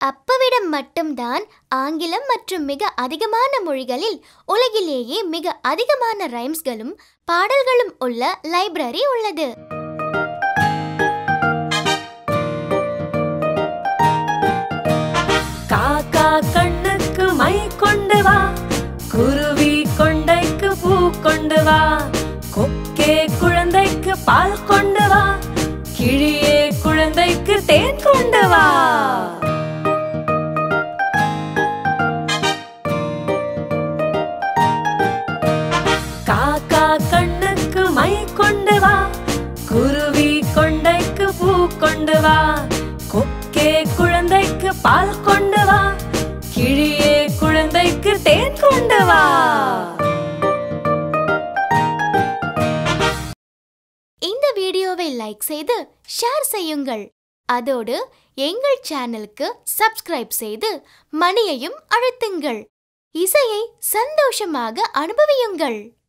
அப்பவிடம் மட்டும்தான் ஆங்கிலம் மற்றும் மிக அதிகமான மொழிகளில் உலகிலேயே மிக அதிகமான ரைம்ஸ்களும் பாடல்களும் உள்ள லைப்ரரி உள்ளது காக்கா கண்ணுக்கு மை கொண்டு வா குருவி கொண்டைக்கு பூ கொண்டு வா கொக்கே குழந்தைக்கு பால் கொண்டு வா கிழியே குழந்தைக்கு தேன் கொண்டு வா காக்கா கண்ணுக்கு மை கொண்டு வா குருவி கொண்டைக்கு பூ கொண்டு வா கொக்கே குழந்தைக்கு பால் கொண்டு வா கிழியே குழந்தைக்கு தேன் கொண்டு வா இந்த வீடியோவை லைக் செய்து ஷேர் செய்யுங்கள் அதோடு எங்கள் சேனலுக்கு சப்ஸ்கிரைப் செய்து மணியையும் அழுத்துங்கள் இசையை சந்தோஷமாக அனுபவியுங்கள்